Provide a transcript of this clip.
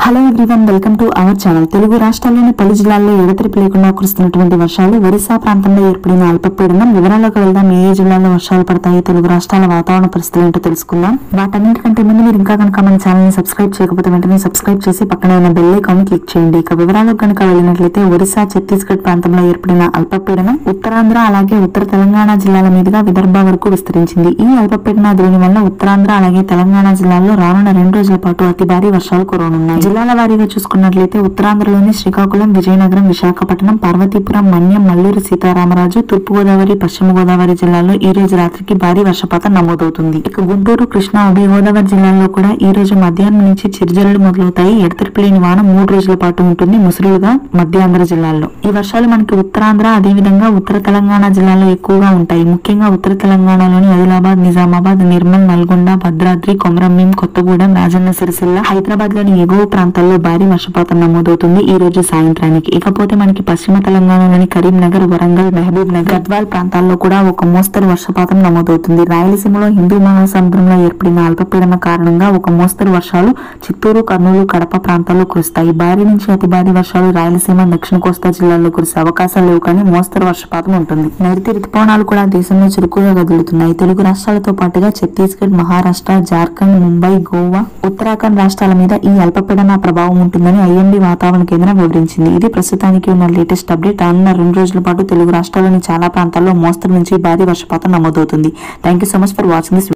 hello everyone welcome to our channel Telugu రాష్ట్రాల్లోని పలు జిల్లాల్లో ఎడతెరిపి లేకుండా కురుస్తున్నటువంటి వర్షాలు ఒరిస్సా ప్రాంతంలో ఏర్పడిన అల్పపీడనం వివరాల్లోకి వెళ్దాం ఏ ఏ జిల్లాల్లో వర్షాలు పడతాయి తెలుగు రాష్ట్రాల వాతావరణ పరిస్థితులు ఏంటో తెలుసుకుందాం వాటన్నిటికంటే ముందు మీరు ఇంకా కనుక మన ఛానల్ ని సబ్స్క్రైబ్ చేయకపోతే వెంటనే సబ్స్క్రైబ్ చేసి పక్కనే ఉన్న బెల్ ఐకాన్ ని క్లిక్ చేయండి ఇక వివరాలకు కనుక వెళ్ళినట్లయితే ఒరిస్సా ఛత్తీస్గఢ్ ప్రాంతంలో ఏర్పడిన అల్పపీడనం ఉత్తరాంధ్ర అలాగే ఉత్తర తెలంగాణ జిల్లాల మీదుగా విదర్భ వరకు విస్తరించింది ఈ అల్పపీడన ద్రోణి వల్ల ఉత్తరాంధ్ర అలాగే తెలంగాణ జిల్లాల్లో రానున్న రెండు రోజుల పాటు అతి భారీ వర్షాలు కురవనున్నాయి జిల్లాల వారీగా చూసుకున్నట్లయితే ఉత్తరాంధ్రలోని శ్రీకాకుళం విజయనగరం విశాఖపట్నం పార్వతీపురం మన్యం మల్లూరు సీతారామరాజు తూర్పు గోదావరి పశ్చిమ గోదావరి జిల్లాల్లో ఈ రోజు రాత్రికి భారీ వర్షపాతం నమోదవుతుంది ఇక గుంటూరు కృష్ణా ఉభయ గోదావరి జిల్లాల్లో కూడా ఈ రోజు మధ్యాహ్నం నుంచి చిరుజల్లులు మొదలవుతాయి ఎడతెరిపి లేని వాన మూడు రోజుల పాటు ఉంటుంది ముసురులుగా మధ్యాంధ్ర జిల్లాల్లో ఈ వర్షాలు మనకి ఉత్తరాంధ్ర అదేవిధంగా ఉత్తర తెలంగాణ జిల్లాలో ఎక్కువగా ఉంటాయి ముఖ్యంగా ఉత్తర తెలంగాణలోని ఆదిలాబాద్ నిజామాబాద్ నిర్మల్ నల్గొండ భద్రాద్రి కొమరంభీం కొత్తగూడెం రాజన్న సిరిసిల్ల హైదరాబాద్ లోని ఎగువ ప్రాంతాల్లో భారీ వర్షపాతం నమోదవుతుంది ఈ రోజు సాయంత్రానికి ఇకపోతే మనకి పశ్చిమ తెలంగాణలోని కరీంనగర్ వరంగల్ మహబూబ్ నగర్ గద్వాల్ ప్రాంతాల్లో కూడా ఒక మోస్తరు వర్షపాతం నమోదవుతుంది రాయలసీమలో హిందూ మహాసముద్రంలో ఏర్పడిన అల్పపీడన కారణంగా ఒక మోస్తరు వర్షాలు చిత్తూరు కర్నూలు కడప ప్రాంతాల్లో కురుస్తాయి భారీ నుంచి అతి భారీ వర్షాలు రాయలసీమ దక్షిణ కోస్తా జిల్లాల్లో కురిసే అవకాశాలు లేవు కానీ మోస్తరు వర్షపాతం ఉంటుంది నైరుతి రుతుపవనాలు కూడా దేశంలో చురుకుగా కదులుతున్నాయి తెలుగు రాష్ట్రాలతో పాటుగా ఛత్తీస్గఢ్ మహారాష్ట్ర జార్ఖండ్ ముంబై గోవా ఉత్తరాఖండ్ రాష్ట్రాల మీద ఈ అల్పపీడన ప్రభావం ఉంటుందని ఐఎండీ వాతావరణ కేంద్రం వివరించింది ఇది ప్రస్తుతానికి ఉన్న లేటెస్ట్ అప్డేట్ రానున్న రెండు రోజుల పాటు తెలుగు రాష్ట్రాల్లోని చాలా ప్రాంతాల్లో మోస్తరు నుంచి భారీ వర్షపాతం నమోదవుతుంది thank you so much for watching this